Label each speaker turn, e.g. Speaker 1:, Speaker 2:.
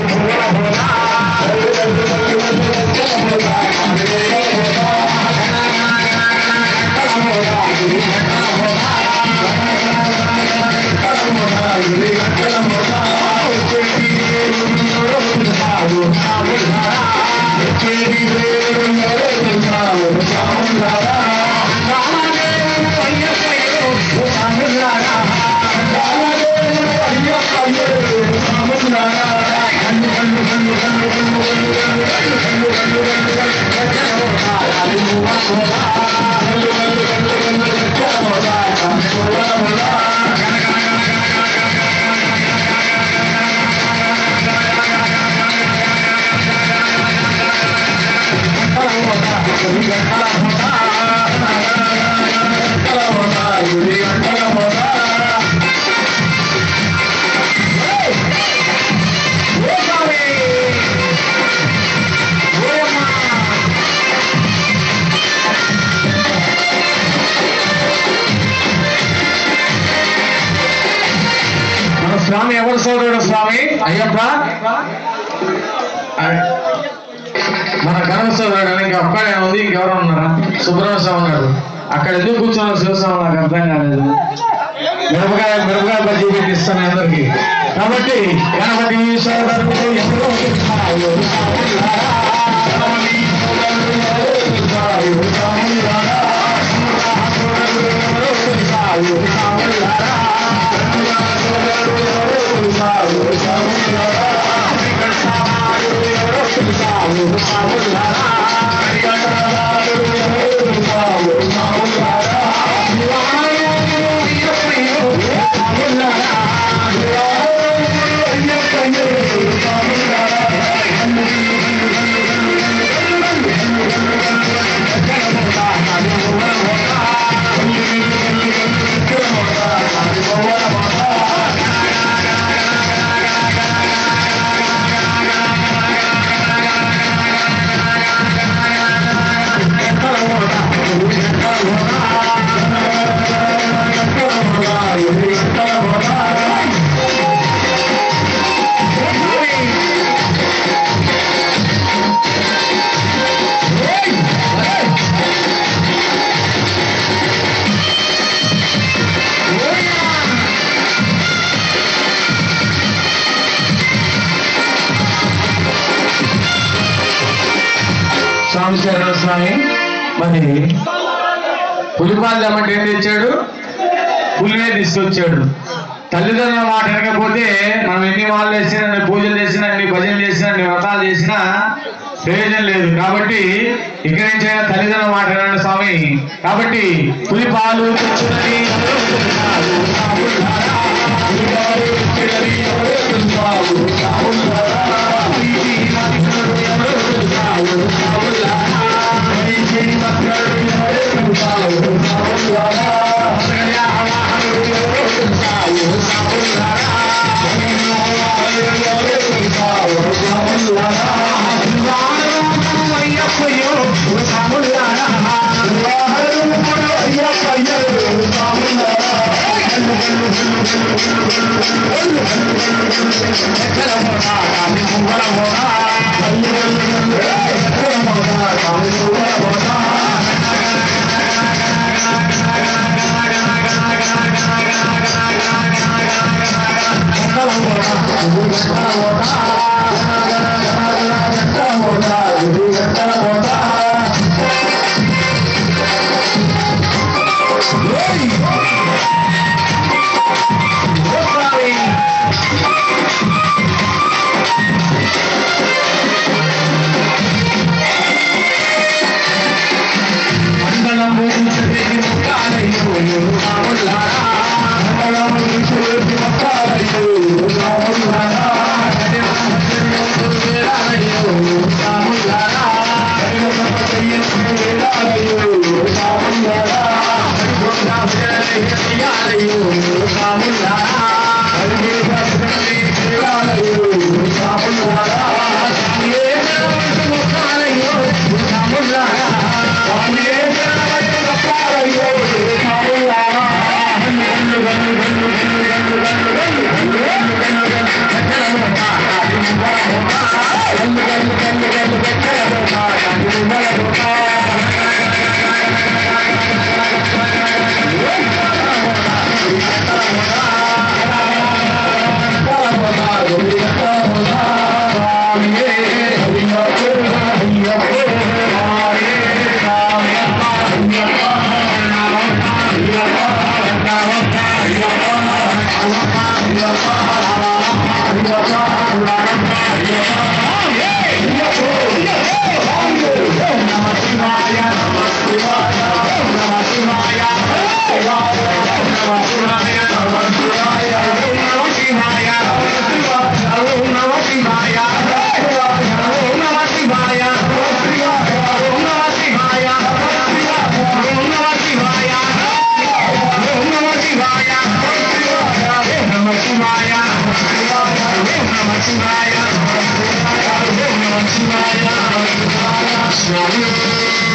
Speaker 1: మన స్వామి ఎవరు సోదరుడు స్వామి అయ్యప్ప అయ్- మన గణప సోదరుడు అని ఇంకా ఒక్కడే ఉంది ఇంకెవరు ఉన్నారా సుబ్రహ్మణ్య స్వామి ఉన్నాడు అక్కడ ఎందుకు కూర్చున్నారు శివస్వామి నాకు అర్థం కాలేదు మిరపకాయ మిరపకాయ బజ్జీ పెట్టిస్తాను అందరికి కాబట్టి గణపతి సోదరుడు ఎవరు ఉన్నారు? స్వామి శరణ స్వామి మరి పులిపాలు తెమ్మంటే ఏం తెచ్చాడు పులినే తీసుకొచ్చాడు తల్లిదండ్రుల మాట వినకపోతే మనం ఎన్ని వాళ్ళు వేసినా ఎన్ని పూజలు చేసినా ఎన్ని భజనలు చేసినా ఎన్ని వ్రతాలు చేసినా ప్రయోజనం లేదు కాబట్టి ఇక్కడి నుంచి అయినా తల్లిదండ్రుల మాట వినండి స్వామి కాబట్టి పులిపాలు తెచ్చుకొని శివాయ స్వామి